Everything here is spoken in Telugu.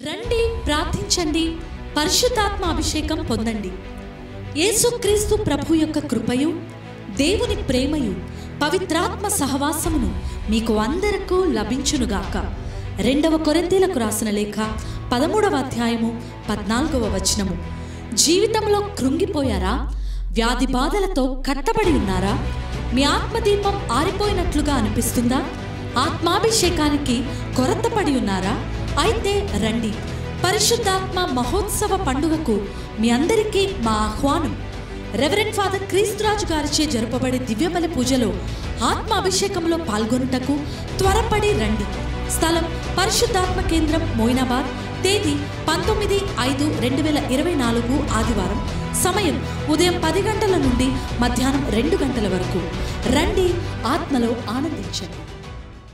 రండి ప్రార్థించండి పరిశుద్ధాత్మ అభిషేకం పొందండి యేసుక్రీస్తు ప్రభు యొక్క కృపయు దేవుని ప్రేమయు పవిత్రాత్మ సహవాసమును మీకు అందరకు లభించునుగాక రెండవ కొరింథీలకు రాసిన లేఖ పదమూడవ అధ్యాయము పద్నాలుగవ వచనము జీవితంలో కృంగిపోయారా వ్యాధి బాధలతో కట్టబడి ఉన్నారా మీ ఆత్మదీపం ఆరిపోయినట్లుగా అనిపిస్తుందా ఆత్మాభిషేకానికి కొరత పడి ఉన్నారా అయితే రండి పరిశుద్ధాత్మ మహోత్సవ పండుగకు మీ అందరికీ మా ఆహ్వానం రెవరెండ్ ఫాదర్ క్రీస్తురాజు గారిచే జరపబడే దివ్యబలి పూజలో ఆత్మ అభిషేకంలో పాల్గొనుటకు త్వరపడి రండి స్థలం పరిశుద్ధాత్మ కేంద్రం మోయినాబాద్ తేదీ పంతొమ్మిది ఐదు రెండు వేల ఇరవై నాలుగు ఆదివారం సమయం ఉదయం పది గంటల నుండి మధ్యాహ్నం రెండు గంటల వరకు రండి ఆత్మలో ఆనందించండి